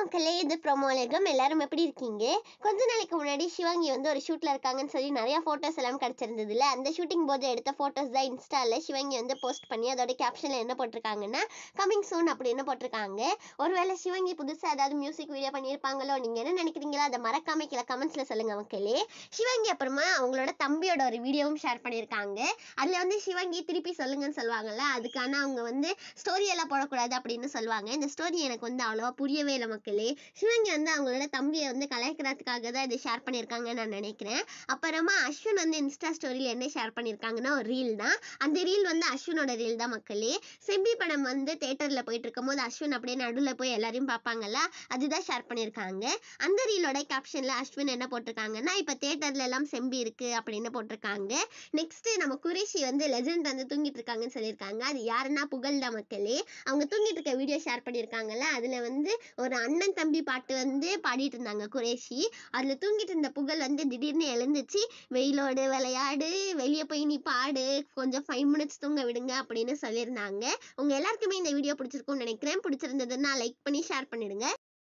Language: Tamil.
மக்களே இது ப்ரோமோலகம் எல்லாரும் எப்படி இருக்கீங்க கொஞ்ச நாளைக்கு முன்னாடி சிவாங்கி வந்து ஒரு ஷூட்ல இருக்காங்கன்னு சொல்லி நிறைய போட்டோஸ் எல்லாம் கிடைச்சிருந்ததுல அந்த ஷூட்டிங் போது எடுத்த போட்டோஸ் தான் இன்ஸ்டால சிவாங்கி வந்து போஸ்ட் பண்ணி அதோட கேப்ஷன்ல என்ன போட்டிருக்காங்கன்னா கமிங் சூன் அப்படின்னு போட்டிருக்காங்க ஒருவேளை சிவாங்கி புதுசா ஏதாவது மியூசிக் வீடியோ பண்ணியிருப்பாங்களோ நீங்க என்ன நினைக்கிறீங்களோ அதை மறக்காம கீழே கமெண்ட்ஸ்ல சொல்லுங்க மக்களே சிவாங்கி அப்புறமா அவங்களோட தம்பியோட ஒரு வீடியோவும் ஷேர் பண்ணியிருக்காங்க அதுல வந்து சிவாங்கி திருப்பி சொல்லுங்கன்னு சொல்லுவாங்கல்ல அதுக்கான அவங்க வந்து ஸ்டோரி எல்லாம் போடக்கூடாது அப்படின்னு சொல்லுவாங்க இந்த ஸ்டோரி எனக்கு வந்து அவ்வளோவா புரியவே இல்லை மக்களே சிவங்கி வந்து அவங்களோட தம்பியை வந்து கலாய்க்கிறதுக்காக தான் இதை ஷேர் பண்ணியிருக்காங்கன்னு நான் நினைக்கிறேன் அப்புறமா அஸ்வின் வந்து இன்ஸ்டா ஸ்டோரியில் என்ன ஷேர் பண்ணியிருக்காங்கன்னா ஒரு ரீல் தான் அந்த ரீல் வந்து அஸ்வினோட ரீல் தான் மக்களே செம்பி படம் வந்து தேட்டரில் போயிட்டு இருக்கும்போது அஸ்வின் அப்படியே நடுவில் போய் எல்லாரையும் பார்ப்பாங்கல்ல அதுதான் ஷேர் பண்ணியிருக்காங்க அந்த ரீலோட கேப்ஷனில் அஸ்வின் என்ன போட்டிருக்காங்கன்னா இப்போ தேட்டர்ல எல்லாம் செம்பி இருக்கு அப்படின்னு போட்டிருக்காங்க நெக்ஸ்ட் நம்ம குரேஷி வந்து லெஜெண்ட் வந்து தூங்கிட்டு இருக்காங்கன்னு சொல்லியிருக்காங்க அது யாருன்னா புகழ்தா மக்களே அவங்க தூங்கிட்டு இருக்க வீடியோ ஷேர் பண்ணியிருக்காங்கல்ல அதுல வந்து ஒரு அண்ணன் தம்பி பாட்டு வந்து பாடிட்டு இருந்தாங்க குரேஷி அதுல தூங்கிட்டு இருந்த புகழ் வந்து திடீர்னு எழுந்துச்சு வெயிலோடு விளையாடு வெளியே போய் நீ பாடு கொஞ்சம் ஃபைவ் மினிட்ஸ் தூங்க விடுங்க அப்படின்னு சொல்லியிருந்தாங்க உங்க எல்லாருக்குமே இந்த வீடியோ பிடிச்சிருக்கும்னு நினைக்கிறேன் பிடிச்சிருந்ததுன்னா லைக் பண்ணி ஷேர் பண்ணிடுங்க